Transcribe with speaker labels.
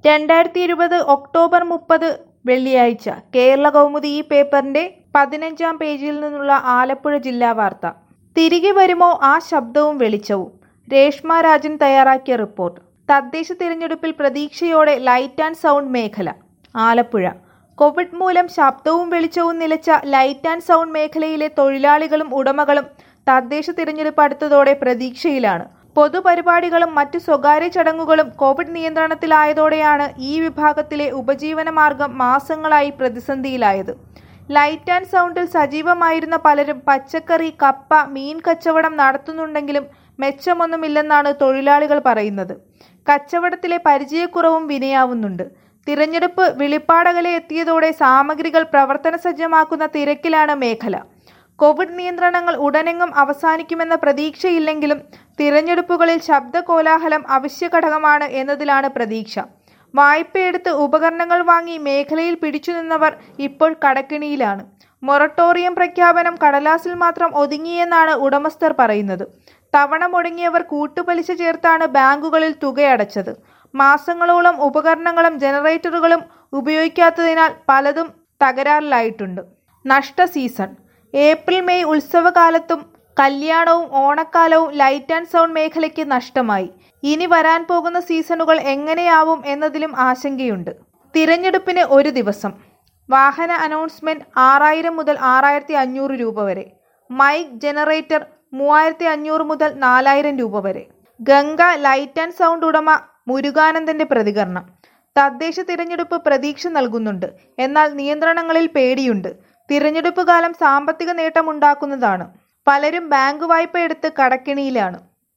Speaker 1: രണ്ടായിരത്തി ഇരുപത് ഒക്ടോബർ മുപ്പത് വെള്ളിയാഴ്ച കേരള കൗമുദി ഈ പേപ്പറിന്റെ പതിനഞ്ചാം പേജിൽ നിന്നുള്ള ആലപ്പുഴ ജില്ലാ വാർത്ത തിരികെ വരുമോ ആ ശബ്ദവും വെളിച്ചവും രേഷ്മ രാജൻ തയ്യാറാക്കിയ റിപ്പോർട്ട് തദ്ദേശ തിരഞ്ഞെടുപ്പിൽ പ്രതീക്ഷയോടെ ലൈറ്റ് ആൻഡ് സൗണ്ട് മേഖല ആലപ്പുഴ കോവിഡ് മൂലം ശബ്ദവും വെളിച്ചവും നിലച്ച ലൈറ്റ് ആൻഡ് സൗണ്ട് മേഖലയിലെ തൊഴിലാളികളും ഉടമകളും തദ്ദേശ തിരഞ്ഞെടുപ്പ് അടുത്തതോടെ പ്രതീക്ഷയിലാണ് പൊതുപരിപാടികളും മറ്റു സ്വകാര്യ ചടങ്ങുകളും കോവിഡ് നിയന്ത്രണത്തിലായതോടെയാണ് ഈ വിഭാഗത്തിലെ ഉപജീവന മാർഗം മാസങ്ങളായി പ്രതിസന്ധിയിലായത് ലൈറ്റ് ആൻഡ് സൗണ്ടിൽ സജീവമായിരുന്ന പലരും പച്ചക്കറി കപ്പ മീൻ കച്ചവടം നടത്തുന്നുണ്ടെങ്കിലും മെച്ചമൊന്നുമില്ലെന്നാണ് തൊഴിലാളികൾ പറയുന്നത് കച്ചവടത്തിലെ പരിചയക്കുറവും വിനയാവുന്നുണ്ട് തിരഞ്ഞെടുപ്പ് വിളിപ്പാടകലെ എത്തിയതോടെ സാമഗ്രികൾ പ്രവർത്തന സജ്ജമാക്കുന്ന തിരക്കിലാണ് മേഖല കോവിഡ് നിയന്ത്രണങ്ങൾ ഉടനെങ്ങും അവസാനിക്കുമെന്ന പ്രതീക്ഷയില്ലെങ്കിലും തിരഞ്ഞെടുപ്പുകളിൽ ശബ്ദ കോലാഹലം അവശ്യ ഘടകമാണ് എന്നതിലാണ് പ്രതീക്ഷ വായ്പയെടുത്ത് ഉപകരണങ്ങൾ വാങ്ങി മേഖലയിൽ പിടിച്ചുനിന്നവർ ഇപ്പോൾ കടക്കിണിയിലാണ് മൊറട്ടോറിയം പ്രഖ്യാപനം കടലാസിൽ മാത്രം ഒതുങ്ങിയെന്നാണ് ഉടമസ്ഥർ പറയുന്നത് തവണ മുടങ്ങിയവർ കൂട്ടുപലിശ ചേർത്താണ് ബാങ്കുകളിൽ തുകയടച്ചത് മാസങ്ങളോളം ഉപകരണങ്ങളും ജനറേറ്ററുകളും ഉപയോഗിക്കാത്തതിനാൽ പലതും തകരാറിലായിട്ടുണ്ട് നഷ്ട സീസൺ ഏപ്രിൽ മെയ് ഉത്സവകാലത്തും കല്യാണവും ഓണക്കാലവും ലൈറ്റ് ആൻഡ് സൗണ്ട് മേഖലയ്ക്ക് നഷ്ടമായി ഇനി വരാൻ പോകുന്ന സീസണുകൾ എങ്ങനെയാവും എന്നതിലും ആശങ്കയുണ്ട് തിരഞ്ഞെടുപ്പിന് ഒരു ദിവസം വാഹന അനൗൺസ്മെന്റ് ആറായിരം മുതൽ ആറായിരത്തി അഞ്ഞൂറ് രൂപ വരെ മൈക്ക് ജനറേറ്റർ മൂവായിരത്തി അഞ്ഞൂറ് മുതൽ നാലായിരം രൂപ വരെ ഗംഗ ലൈറ്റ് ആൻഡ് സൗണ്ട് ഉടമ മുരുകാനന്ദന്റെ പ്രതികരണം തദ്ദേശ തിരഞ്ഞെടുപ്പ് പ്രതീക്ഷ നൽകുന്നുണ്ട് എന്നാൽ നിയന്ത്രണങ്ങളിൽ പേടിയുണ്ട് തിരഞ്ഞെടുപ്പ് കാലം സാമ്പത്തിക നേട്ടമുണ്ടാക്കുന്നതാണ് പലരും ബാങ്ക് വായ്പ എടുത്ത് കടക്കിണിയിലാണ്